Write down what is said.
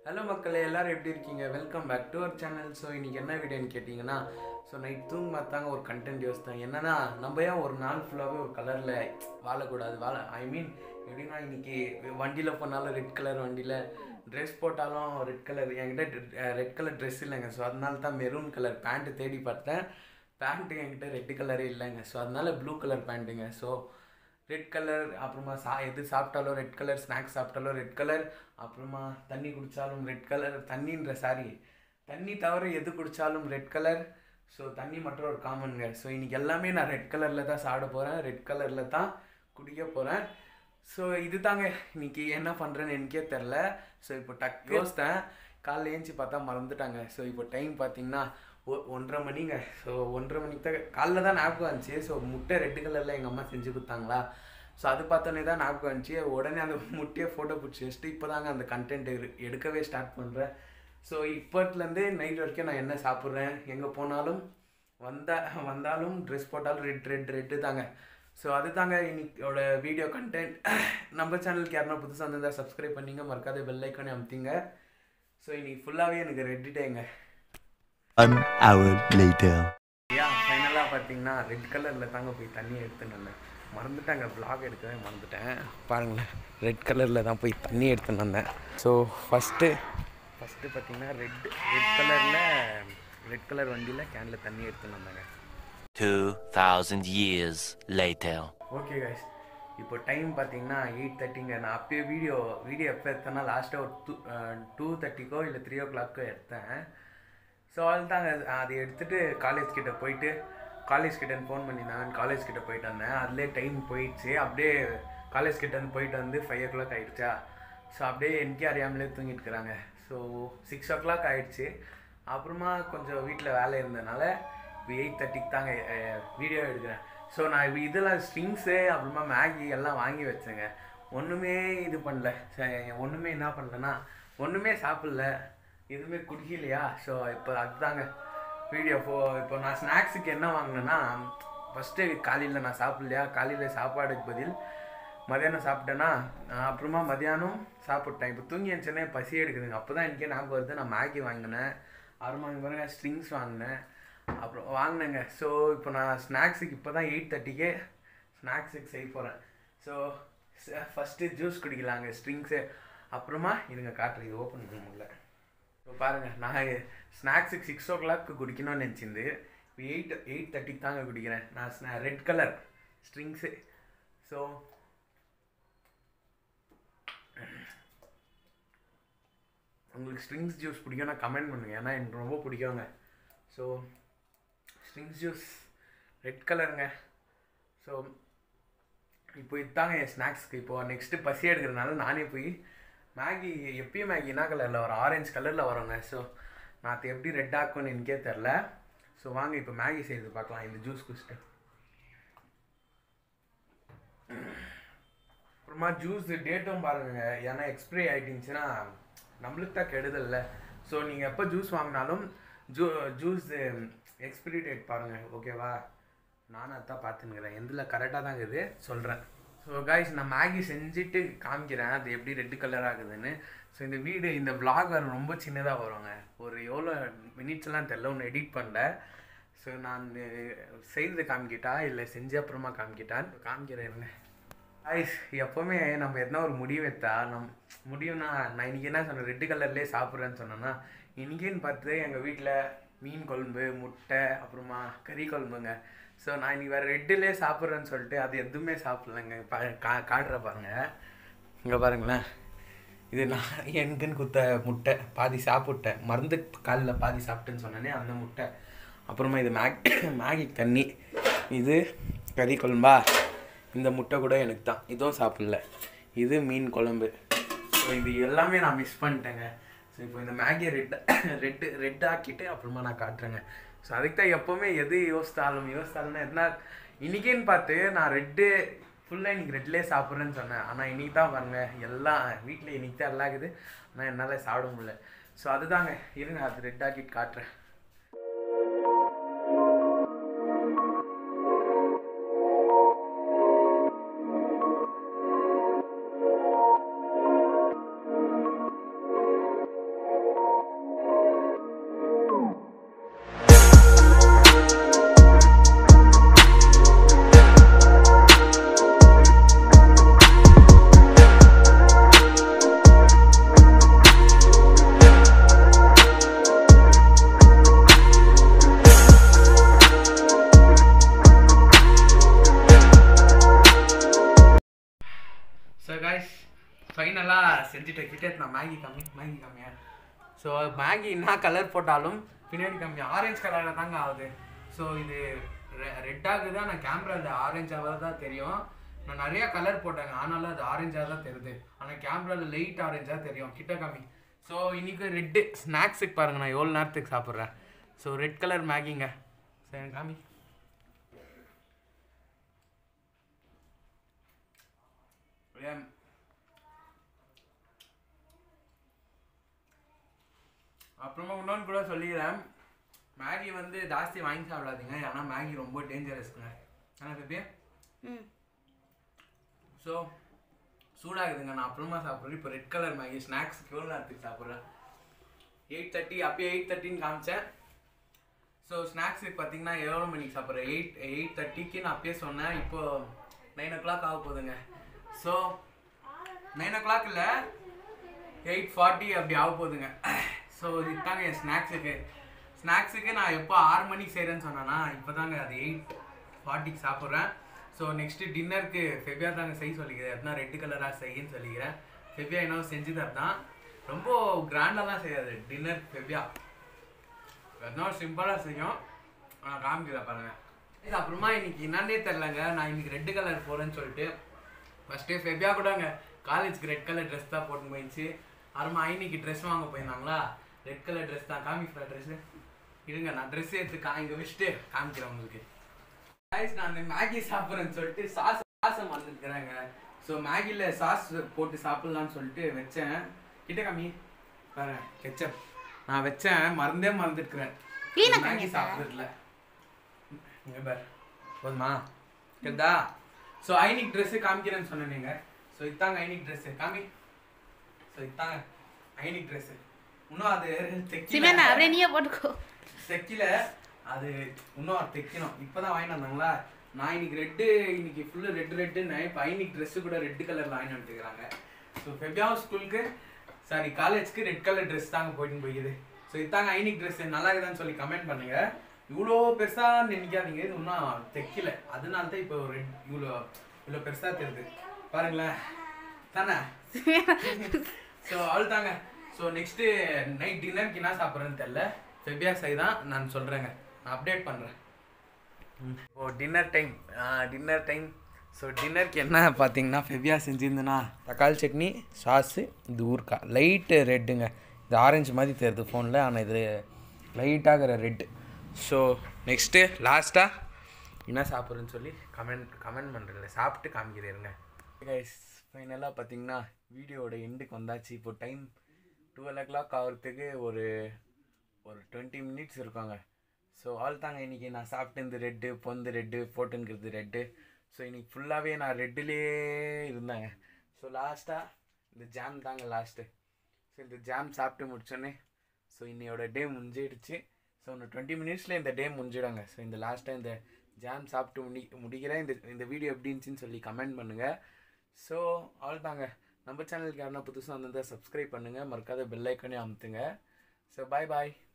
Hello மக்களே எல்லாரும் எப்படி இருக்கீங்க welcome back to our channel so இன்னைக்கு என்ன வீடியோன்னு கேட்டிங்கன்னா ஸோ நைட் தூங்க பார்த்தாங்க ஒரு கண்டென்ட் யோசித்தேன் என்னன்னா நம்ம ஏன் ஒரு நாள் ஃபுல்லாகவே ஒரு கலரில் வாழக்கூடாது வாழ ஐ மீன் எப்படின்னா இன்னைக்கு வண்டியில் போனாலும் ரெட் கலர் வண்டியில் ட்ரெஸ் போட்டாலும் ரெட் கலர் என்கிட்ட ரெட் கலர் ட்ரெஸ் இல்லைங்க ஸோ அதனால தான் மெரூன் கலர் பேண்ட்டு தேடி பார்த்தேன் பேண்ட்டு என்கிட்ட ரெட் கலரே இல்லைங்க ஸோ அதனால ப்ளூ கலர் பேண்ட்டுங்க ஸோ ரெட் கலர் அப்புறமா சா எது சாப்பிட்டாலும் ரெட் கலர் ஸ்நாக்ஸ் சாப்பிட்டாலும் ரெட் கலர் அப்புறமா தண்ணி குடித்தாலும் ரெட் கலர் தண்ணின்ற சாரி தண்ணி தவிர எது குடித்தாலும் ரெட் கலர் ஸோ தண்ணி மட்டும் ஒரு காமனுங்க ஸோ இன்னைக்கு எல்லாமே நான் ரெட் கலரில் தான் சாப்பிட போகிறேன் ரெட் கலரில் தான் குடிக்க போகிறேன் ஸோ இது தாங்க இன்னைக்கு என்ன பண்ணுறேன்னு எனக்கே தெரில ஸோ இப்போ டக் யோசித்தேன் காலைல ஏஞ்சி பார்த்தா மறந்துட்டாங்க ஸோ இப்போ டைம் பார்த்தீங்கன்னா ஒ ஒன்றரை மணிங்க ஸோ ஒன்றரை மணிக்கு தான் காலைல தான் ஞாபகம் வந்துச்சு ஸோ முட்டை ரெட் கலரில் எங்கள் அம்மா செஞ்சு கொடுத்தாங்களா ஸோ அது பார்த்தோன்னே தான் ஞாபகம் வந்துச்சு உடனே அந்த முட்டையை ஃபோட்டோ பிடிச்சி வச்சுட்டு இப்போ தாங்க அந்த கண்டென்ட் எடுக்கவே ஸ்டார்ட் பண்ணுறேன் ஸோ இப்போத்துலேருந்து நைட் வரைக்கும் நான் என்ன சாப்பிட்றேன் எங்கே போனாலும் வந்தா வந்தாலும் ட்ரெஸ் போட்டாலும் ரெட் ரெட் ரெட்டு தாங்க ஸோ அது தாங்க இன்னைக்கோட வீடியோ கண்டென்ட் நம்ம சேனலுக்கு யாருன்னா புதுசாக இருந்தால் சப்ஸ்கிரைப் பண்ணிங்க மறக்காத பெல் ஐக்கானே அமுத்திங்க ஸோ இன்னைக்கு ஃபுல்லாகவே எனக்கு ரெட் டேங்க One hour later. யா ஃபைனலாக பார்த்தீங்கன்னா ரெட் கலரில் தாங்க போய் தண்ணி எடுத்துன்னு வந்தேன் மறந்துட்டாங்க vlog எடுக்கவே மறந்துட்டேன் பாருங்களேன் ரெட் கலரில் தான் போய் தண்ணி எடுத்துன்னு வந்தேன் ஸோ ஃபஸ்ட்டு ஃபஸ்ட்டு பார்த்தீங்கன்னா ரெட் ரெட் கலரில் ரெட் கலர் வண்டியில் கேனில் தண்ணி எடுத்துன்னு வந்தாங்க 2000 years later. ஓகே கைஸ் இப்போ டைம் பார்த்தீங்கன்னா எயிட் தேர்ட்டிங்க நான் அப்பயே வீடியோ வீடியோ எப்போ எடுத்தேன்னா லாஸ்ட்டாக ஒரு டூ டூ தேர்ட்டிக்கோ இல்லை த்ரீ ஓ கிளாக்கோ எடுத்தேன் ஸோ அதுதாங்க அதை எடுத்துகிட்டு காலேஜ் கிட்ட போயிட்டு காலேஜ் கிட்ட ஃபோன் பண்ணியிருந்தாங்க காலேஜ் கிட்ட போயிட்டு வந்தேன் அதுலேயே டைம் போயிடுச்சு அப்படியே காலேஜ் கிட்ட இருந்து போயிட்டு வந்து ஃபைவ் ஓ கிளாக் ஆயிடுச்சா ஸோ அப்படியே எனக்கே அறியாமலே தூங்கிட்டு இருக்கிறாங்க ஸோ சிக்ஸ் ஓ கிளாக் ஆயிடுச்சு அப்புறமா கொஞ்சம் வீட்டில் வேலை இருந்ததுனால இப்போ எயிட் தேர்ட்டிக்கு தாங்க வீடியோ எடுக்கிறேன் ஸோ நான் இப்போ இதெல்லாம் ஸ்ட்ரிங்ஸு அப்புறமா மேகி எல்லாம் வாங்கி வச்சேங்க ஒன்றுமே இது பண்ணல சரி, ஒன்றுமே என்ன பண்ணலன்னா ஒன்றுமே சாப்பிடல எதுவுமே குடிக்கலையா ஸோ இப்போ அதுதாங்க வீடியோ போ இப்போ நான் ஸ்நாக்ஸுக்கு என்ன வாங்கினேன்னா ஃபஸ்ட்டு காலையில் நான் சாப்பிட்லையா காலையில் சாப்பாடுக்கு பதில் மதியானம் சாப்பிட்டேன்னா நான் அப்புறமா மதியானம் சாப்பிட்டேன் இப்போ தூங்கி எழுந்தோடனே பசி எடுக்குதுங்க அப்போ தான் எனக்கே ஞாபகம் வருது நான் மேகி வாங்கினேன் அப்புறமா இங்கே பாருங்க ஸ்ட்ரிங்ஸ் வாங்கினேன் அப்புறம் வாங்கினேங்க ஸோ இப்போ நான் ஸ்நாக்ஸுக்கு இப்போ தான் எயிட் தேர்ட்டிக்கே ஸ்நாக்ஸுக்கு செய்ய போகிறேன் ஸோ ஃபஸ்ட்டு ஜூஸ் குடிக்கலாங்க ஸ்ட்ரிங்ஸு அப்புறமா இதுங்க காட்டுறேன் இது ஓப்பன் பண்ண முடியல இப்போ பாருங்கள் நான் ஸ்நாக்ஸுக்கு சிக்ஸ் ஓ கிளாக்கு குடிக்கணும்னு நினச்சிருந்து இப்போ எயிட் எயிட் தேர்ட்டிக்கு தாங்க குடிக்கிறேன் நான் ஸ்நா ரெட் கலர் ஸ்ட்ரிங்ஸு ஸோ உங்களுக்கு ஸ்ட்ரிங்ஸ் ஜூஸ் பிடிக்கும்னா கமெண்ட் பண்ணுங்கள் ஏன்னா எனக்கு ரொம்ப பிடிக்குங்க ஸோ ஸ்ட்ரிங்ஸ் ஜூஸ் ரெட் கலருங்க ஸோ இப்போ இதுதாங்க என் ஸ்நாக்ஸ்க்கு இப்போ நெக்ஸ்ட்டு பசி எடுக்கிறதுனால நானே போய் மேகி எப்பயும் மேகி என்ன கலரில் வரும் ஆரஞ்சு கலரில் வருங்க ஸோ நான் அது எப்படி ரெட் ஆக்கும்னு எனக்கே தெரில ஸோ வாங்க இப்போ மேகி செய்து பார்க்கலாம் இந்த ஜூஸ் குடிச்சிட்டு அப்புறமா ஜூஸ் டேட்டும் பாருங்க ஏன்னா எக்ஸ்பிரி ஆகிட்டுச்சுன்னா நம்மளுக்கு தான் கெடுதல்ல ஸோ நீங்கள் எப்போ ஜூஸ் வாங்கினாலும் ஜூ ஜூஸ் எக்ஸ்பிரி டேட் பாருங்கள் ஓகேவா நானும் அதான் பார்த்துன்னுக்கிறேன் எந்தில் கரெக்டாக தான் இருக்குது சொல்கிறேன் ஸோ காய்ஸ் நான் மேகி செஞ்சுட்டு காமிக்கிறேன் அது எப்படி ரெட் கலர் ஆகுதுன்னு ஸோ இந்த வீடு இந்த vlog வர ரொம்ப சின்னதாக வருங்க ஒரு எவ்வளோ மினிட்ஸ்லாம் தெரில ஒன்று எடிட் பண்ணல ஸோ நான் செய்து காமிக்கிட்டா இல்லை செஞ்ச அப்புறமா காமிக்கிட்டான் காமிக்கிறேன் இருங்க ஐஸ் எப்போவுமே நம்ம எதனா ஒரு முடிவு எடுத்தா நம் முடியும்னா நான் இன்றைக்கி என்ன சொன்னேன் ரெட்டு கலர்லேயே சாப்பிட்றேன்னு சொன்னேன்னா இன்றைக்கின்னு பார்த்து எங்கள் வீட்டில் மீன் குழம்பு முட்டை அப்புறமா கறி குழம்புங்க ஸோ நான் இன்னைக்கு வேறு ரெட்டுலேயே சாப்பிட்றேன்னு சொல்லிட்டு அது எதுவுமே சாப்பிட்லங்க பா கா காட்டுற பாருங்க இங்கே பாருங்களேன் இது நான் எனக்குன்னு குத்த முட்டை பாதி சாப்பிட்டேன் மருந்து காலில் பாதி சாப்பிட்டேன்னு சொன்னேனே அந்த முட்டை அப்புறமா இது மேக் மேகி தண்ணி இது கறி குழம்பா இந்த முட்டை கூட எனக்கு தான் இதுவும் சாப்பிடல இது மீன் குழம்பு ஸோ இது எல்லாமே நான் மிஸ் பண்ணிட்டேங்க ஸோ இப்போ இந்த மேகியை ரெட் ரெட்டு ரெட் ஆக்கிட்டு அப்புறமா நான் காட்டுறேங்க ஸோ அதுக்கு தான் எப்போவுமே எது யோசித்தாலும் யோசித்தாலும்னா என்ன இன்றைக்கின்னு பார்த்து நான் ரெட்டு ஃபுல்லாக இன்னைக்கு ரெட்லேயே சாப்பிட்றேன்னு சொன்னேன் ஆனால் இன்னைக்கு தான் பாருங்க எல்லாம் வீட்டில் இன்னைக்கு தான் எல்லாம் இருக்குது ஆனால் என்னால் சாப்பிட முடியல ஸோ அதுதாங்க இருங்க அது ரெட் ஆக்கிட்டு காட்டுறேன் மேகி கம்மி மேகி கம்மியா ஸோ மேகி என்ன கலர் போட்டாலும் பின்னாடி கம்மி ஆரஞ்சு கலரில் தாங்க ஆகுது ஸோ இது ரெட் ஆகுது ஆனால் கேமராவில் ஆரஞ்சாக தான் தெரியும் நான் நிறைய கலர் போட்டேங்க ஆனாலும் அது ஆரஞ்சாக தான் தெரியுது ஆனால் கேமராவில் லைட் ஆரஞ்சாக தெரியும் கிட்ட கம்மி ஸோ இன்னைக்கு ரெட்டு ஸ்நாக்ஸுக்கு பாருங்க நான் எவ்வளோ நேரத்துக்கு சாப்பிட்றேன் ஸோ ரெட் கலர் மேகிங்க சரி காமி ஏன் அப்புறமா இன்னொன்று கூட சொல்லிக்கிறேன் மேகி வந்து ஜாஸ்தி வாங்கி சாப்பிடாதீங்க ஏன்னா மேகி ரொம்ப டேஞ்சரஸ்ங்க ஆனால் பேபி ம் ஸோ சூடாகுதுங்க நான் அப்புறமா சாப்பிட்றேன் இப்போ ரெட் கலர் மேகி ஸ்நாக்ஸ்க்கு எவ்வளோ நேரத்துக்கு சாப்பிட்றேன் எயிட் தேர்ட்டி அப்பயே எயிட் தேர்ட்டின்னு காமிச்சேன் ஸோ ஸ்நாக்ஸுக்கு பார்த்தீங்கன்னா எவ்வளோ மணிக்கு சாப்பிட்றேன் எயிட் எயிட் தேர்ட்டிக்கு நான் அப்பயே சொன்னேன் இப்போ நைன் ஓ கிளாக் ஆக போகுதுங்க ஸோ நைன் ஓ கிளாக் இல்லை எயிட் ஃபார்ட்டி அப்படி ஆக போகுதுங்க ஸோ இதுதாங்க என் ஸ்நாக்ஸுக்கு ஸ்நாக்ஸுக்கு நான் எப்போ ஆறு மணிக்கு செய்கிறேன்னு சொன்னேன்னா இப்போ தாங்க அது எயிட் ஃபார்ட்டிக்கு சாப்பிட்றேன் ஸோ நெக்ஸ்ட்டு டின்னருக்கு ஃபெபியா தாங்க செய்ய சொல்லிக்கிறேன் எப்படின்னா ரெட்டு கலராக செய்யுன்னு சொல்லிக்கிறேன் ஃபெபியா என்ன செஞ்சு தரதான் ரொம்ப கிராண்டாலாம் செய்யாது டின்னர் ஃபெபியா எதனா சிம்பிளாக செய்யும் நான் காமிக்கிறேன் பாருங்க இது அப்புறமா இன்னைக்கு என்னன்னே தெரிலங்க நான் இன்னைக்கு ரெட் கலர் போகிறேன்னு சொல்லிட்டு ஃபஸ்ட்டு ஃபெபியா கூடங்க காலேஜ்க்கு ரெட் கலர் ட்ரெஸ் தான் போட்டு போயிடுச்சு அப்புறமா ஐனிக்கு ட்ரெஸ் வாங்க போயிருந்தாங்களா ரெட் கலர் ட்ரெஸ் தான் காமிக்கிறேன் ட்ரெஸ்ஸு இருங்க நான் ட்ரெஸ் எடுத்து கா இங்கே வச்சுட்டு காமிக்கிறேன் உங்களுக்கு guys நான் மேகி சாப்பிட்றேன்னு சொல்லிட்டு சாஸ் சாஸை மறந்துருக்குறேங்க ஸோ மேகியில் சாஸ் போட்டு சாப்பிட்லான்னு சொல்லிட்டு வச்சேன் கிட்ட காமி பாரு கெச்சப் நான் வச்சேன் மறந்தே மறந்துருக்குறேன் Clean ஆ மேகி காமிங்க சாப்பிட்றதுல இங்க பாரு போதுமா கேட்டா ஸோ ஐனிக் ட்ரெஸ்ஸு காமிக்கிறேன்னு சொன்னீங்க ஸோ இத்தாங்க ஐனிக் ட்ரெஸ்ஸு காமி ஸோ இத்தாங்க ஐனிக் ட்ரெஸ்ஸு இன்னும் அது தைக்கல சிவனா அப்படியே நீயே போட்டுக்கோ தைக்கல அது இன்னும் அது தைக்கணும் இப்போதான் வாங்கிட்டு வந்தாங்களா நான் இன்னைக்கு ரெட்டு இன்னைக்கு ஃபுல்லு ரெட் ரெட்டுன்னு இப்போ ஐனிக் ட்ரெஸ்ஸு கூட ரெட் கலரில் வாங்கிட்டு வந்துருக்காங்க ஸோ ஃபெபியாவும் ஸ்கூலுக்கு சாரி காலேஜ்க்கு ரெட் கலர் ட்ரெஸ் தாங்க போயிட்டு போய்க்குது ஸோ இதாங்க ஐனிக் ட்ரெஸ் நல்லா இருக்குதான்னு சொல்லி கமெண்ட் பண்ணுங்க இவ்வளோ பெருசா நினைக்காதீங்க இது இன்னும் தைக்கல அதனால தான் இப்போ ரெட் இவ்வளோ இவ்வளோ பெருசா தெரியுது பாருங்களேன் தானே ஸோ அவள் தாங்க ஸோ நெக்ஸ்ட்டு நைட் டின்னருக்கு என்ன சாப்பிட்றேன்னு தெரில ஃபெபியா சை தான் நான் சொல்கிறேங்க நான் அப்டேட் பண்ணுறேன் oh dinner time dinner time so டின்னருக்கு என்ன பார்த்தீங்கன்னா ஃபெபியா செஞ்சிருந்தேன்னா தக்காளி சட்னி சாஸு இது ஊறுக்கா லைட்டு ரெட்டுங்க இது ஆரஞ்சு மாதிரி தெரியுது ஃபோனில் ஆனால் இது லைட்டாகிற ரெட்டு ஸோ நெக்ஸ்ட்டு லாஸ்ட்டாக என்ன சாப்பிட்றேன்னு சொல்லி கமெண்ட் கமெண்ட் பண்ணுறேன் சாப்பிட்டு காமிக்கிறேருங்க கைஸ் ஃபைனலாக பார்த்தீங்கன்னா வீடியோவோட எண்டுக்கு வந்தாச்சு இப்போ டைம் டுவெல் ஓ கிளாக் ஆகிறதுக்கு ஒரு ஒரு டுவெண்ட்டி மினிட்ஸ் இருக்காங்க ஸோ ஆல் தாங்க இன்றைக்கி நான் சாப்பிட்டு இந்த ரெட்டு பொந்து ரெட்டு போட்டுங்கிறது ரெட்டு ஸோ இன்னைக்கு ஃபுல்லாகவே நான் ரெட்டுலேயே இருந்தேங்க ஸோ லாஸ்ட்டாக இந்த ஜாம் தாங்க லாஸ்ட்டு ஸோ இந்த ஜாம் சாப்பிட்டு முடிச்சோன்னே ஸோ இன்னையோட டே முடிஞ்சிடுச்சு ஸோ இன்னும் டுவெண்ட்டி மினிட்ஸில் இந்த டே முடிஞ்சிடுங்க ஸோ இந்த லாஸ்ட்டாக இந்த ஜாம் சாப்பிட்டு முடி முடிக்கிறேன் இந்த இந்த வீடியோ எப்படி இருந்துச்சுன்னு சொல்லி கமெண்ட் பண்ணுங்கள் ஸோ ஆல் தாங்க நம்ம சேனலுக்கு யாருன்னா புதுசாக வந்திருந்தால் சப்ஸ்கிரைப் பண்ணுங்கள் மறக்காத பெல் ஐக்கனே அமுத்துங்க ஸோ பாய் பாய்